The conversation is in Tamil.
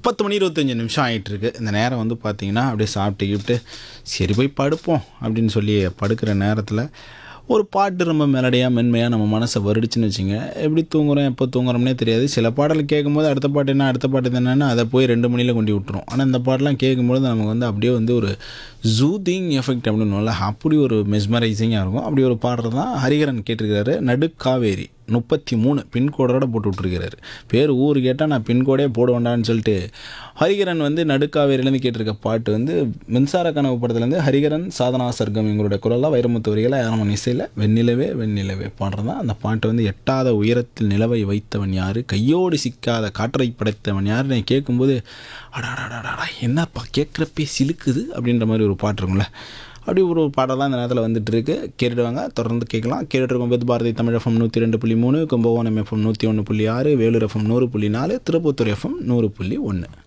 பத்து மணி இருபத்தஞ்சி நிமிஷம் ஆகிட்டு இருக்கு இந்த நேரம் வந்து பார்த்தீங்கன்னா அப்படியே சாப்பிட்டு கிப்பிட்டு சரி போய் படுப்போம் அப்படின்னு சொல்லி படுக்கிற நேரத்தில் ஒரு பாட்டு ரொம்ப மெலடியாக மென்மையாக நம்ம மனசை வருடுச்சுன்னு வச்சுங்க எப்படி தூங்குறோம் எப்போ தூங்குறோம்னே தெரியாது சில பாடல் கேட்கும்போது அடுத்த பாட்டு என்ன அடுத்த பாட்டு என்னன்னு அதை போய் ரெண்டு மணியில் கொண்டு விட்டுரும் ஆனால் இந்த பாட்டெலாம் கேட்கும்போது நமக்கு வந்து அப்படியே வந்து ஒரு ஜூதிங் எஃபெக்ட் அப்படின்னுல அப்படி ஒரு மெஸ்மரைசிங்காக இருக்கும் அப்படி ஒரு பாடுறது தான் ஹரிகரன் கேட்டிருக்கிறாரு நடுக்காவேரி முப்பத்தி மூணு பின்கோடோட போட்டு விட்ருக்கிறாரு பேர் ஊர் கேட்டால் நான் பின்கோடே போட வேண்டாம்னு சொல்லிட்டு ஹரிகரன் வந்து நடுக்காவேரியிலேருந்து கேட்டிருக்க பாட்டு வந்து மின்சார கனவு படத்துலேருந்து ஹரிகரன் சாதனா சர்க்கம் எங்களோட குரலாக வைரமுத்து வரிகளை ஆரம்ப இசையில் வெண்ணிலவே வெண்ணிலவே பாடுறது தான் அந்த பாட்டு வந்து எட்டாத உயரத்தில் நிலவை வைத்தவன் யார் கையோடு சிக்காத காற்றை படைத்தவன் யாருன்னு கேட்கும்போது அடாடாடாடா என்னப்பா கேட்குறப்பே சிலுக்குது அப்படின்ற மாதிரி ஒரு பாட்டு இருக்கும்ல அப்படி ஒரு பாடம் தான் இந்த நேரத்தில் வந்துட்டு இருக்கு கேட்டுடுவாங்க தொடர்ந்து கேட்கலாம் கேட்டுட்டு இருக்கும்போது பாரதி தமிழ் எஃப்எம் நூற்றி ரெண்டு புள்ளி மூணு கும்பகோணம் எஃப்எம் நூற்றி ஒன்று புள்ளி ஆறு வேலூர் எஃப்எம் நூறு புள்ளி நாலு திருப்பத்தூர் எஃப்எம் நூறு புள்ளி ஒன்று